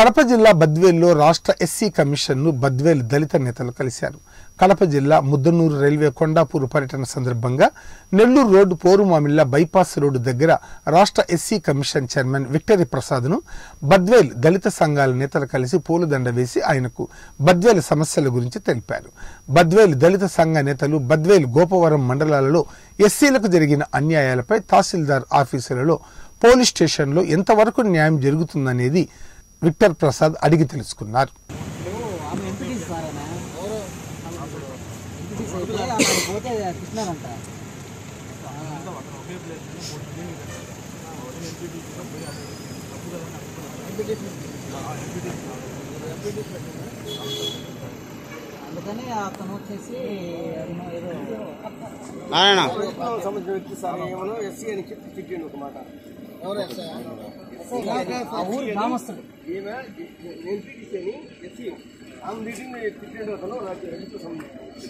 కడప జిల్లా బద్వేల్లో రాష్ట్ర ఎస్సీ కమిషన్ను బద్వేల్ దళిత నేతలు కలిశారు కడప జిల్లా ముద్దనూరు రైల్వే కొండాపూర్ పర్యటన సందర్భంగా Nellore road Porumamilla bypass road దగ్గర రాష్ట్ర ఎస్సీ కమిషన్ చైర్మన్ విక్టరీ ప్రసాద్ను బద్వేల్ దళిత సంఘాల నేతలు కలిసి పూలదండ వేసి ఆయనకు బద్వేల్ సమస్యల గురించి తెలిపారు బద్వేల్ దళిత సంఘ నేతలు బద్వేల్ గోపవరం మండలాలలో ఎస్సీలకు జరిగిన అన్యాయాలపై తహసీల్దార్ ఆఫీసులలో పోలీస్ స్టేషన్లో ఎంతవరకు న్యాయం జరుగుతుందనేది విక్టర్ ప్రసాద్ అడిగి తెలుసుకున్నారు ఆమె ఎంపీటీసీ సార్ ఆమె ఎంపీటీసీ అయితే ఆమె పోతే కృష్ణారంట అందుకని అతను వచ్చేసి అతను ఏదో నారాయణ సంబంధించిన వ్యక్తి సార్ ఏమనో ఎస్సీ అని చెప్పి తిట్టిండు ఒక మాట ఆ ఊరు గ్రామస్తుడు ఈమె నేను పీటీసీని ఎస్సీ ఆమె తిట్టింది తిట్టిండు అతను నాకు ఎందుకు సంబంధించి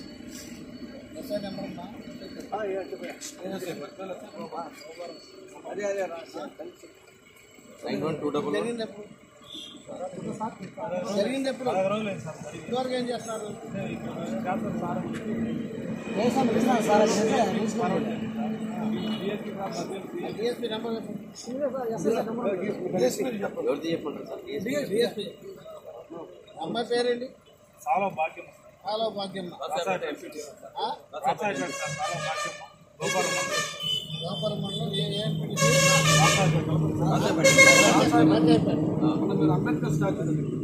ఆ, ఏ, చెప్పయ్యా. అదే అదే రా సార్, కలిసి. దేశం పిలుస్తాను సార్ అది చెప్తే తీసుకుంటాడు. అమ్మాయి పేరేంటి చాలా భాగ్యం చాలా భాగ్యం గోపురం మండలం ఏ ఏం పిలిచి? రాజాపేట.